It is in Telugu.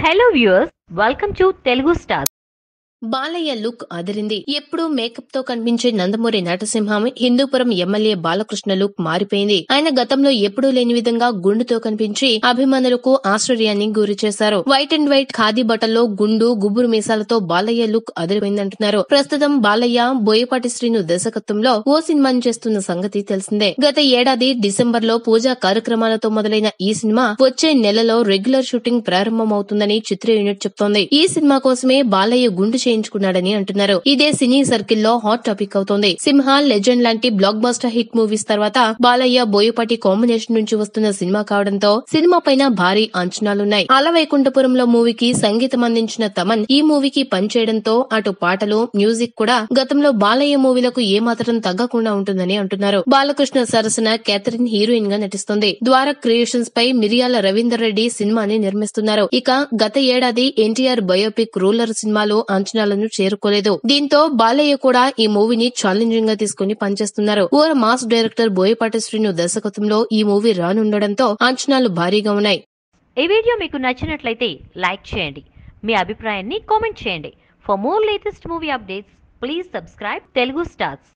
hello viewers welcome to Telugu star Balayya look అదిరింది ఎప్పుడూ మేకప్ తో కనిపించే నందమూరి నటసింహం హిందూపురం ఎమ్మెల్యే బాలకృష్ణ లుక్ మారిపోయింది ఆయన గతంలో ఎప్పుడూ లేని విధంగా గుండుతో కనిపించి అభిమానులకు ఆశ్చర్యాన్ని గురి చేశారు వైట్ అండ్ వైట్ ఖాదీ బట్టల్లో గుండు గుబురు మీసాలతో బాలయ్య లుక్ అదిరిపోయిందంటున్నారు ప్రస్తుతం బాలయ్య బోయపాటి శ్రీను దర్శకత్వంలో ఓ సినిమాని చేస్తున్న సంగతి తెలిసిందే గత ఏడాది డిసెంబర్ లో పూజా కార్యక్రమాలతో మొదలైన ఈ సినిమా వచ్చే నెలలో రెగ్యులర్ షూటింగ్ ప్రారంభమవుతుందని చిత్ర యూనిట్ చెప్తోంది ఈ సినిమా కోసమే బాలయ్య గుండు చేయించుకున్నాడని అంటున్నారు ఇదే సినీ సర్కిల్ లో హాట్ టాపిక్ అవుతోంది సింహ లెజెండ్ లాంటి బ్లాక్ బస్టర్ హిట్ మూవీస్ తర్వాత బాలయ్య బోయపాటి కాంబినేషన్ నుంచి వస్తున్న సినిమా కావడంతో సినిమా పైన భారీ అంచనాలున్నాయి అలవైకుంఠపురంలో మూవీకి సంగీతం అందించిన తమన్ ఈ మూవీకి పనిచేయడంతో అటు పాటలు మ్యూజిక్ కూడా గతంలో బాలయ్య మూవీలకు ఏమాత్రం తగ్గకుండా ఉంటుందని అంటున్నారు బాలకృష్ణ సరసన కేథరిన్ హీరోయిన్ గా నటిస్తుంది ద్వారక్ క్రియేషన్స్ పై మిరియాల రవీందర్ రెడ్డి సినిమాని నిర్మిస్తున్నారు ఇక గత ఏడాది ఎన్టీఆర్ బయోపిక్ రూలర్ సినిమాలు అంచనాలను చేరుకోలేదు దీంతో బాలయ్య కూడా ఈ మూవీని ఛాలెంజింగ్ గా తీసుకుని పనిచేస్తున్నారు ఓ మాస్ డైరెక్టర్ బోయపాటి శ్రీను దర్శకత్వంలో ఈ మూవీ రానుండడంతో అంచనాలు భారీగా ఉన్నాయి ఈ వీడియో మీకు నచ్చినట్లయితే లైక్ చేయండి మీ అభిప్రాయాన్ని కామెంట్ చేయండి for more latest movie updates please subscribe Telugu stars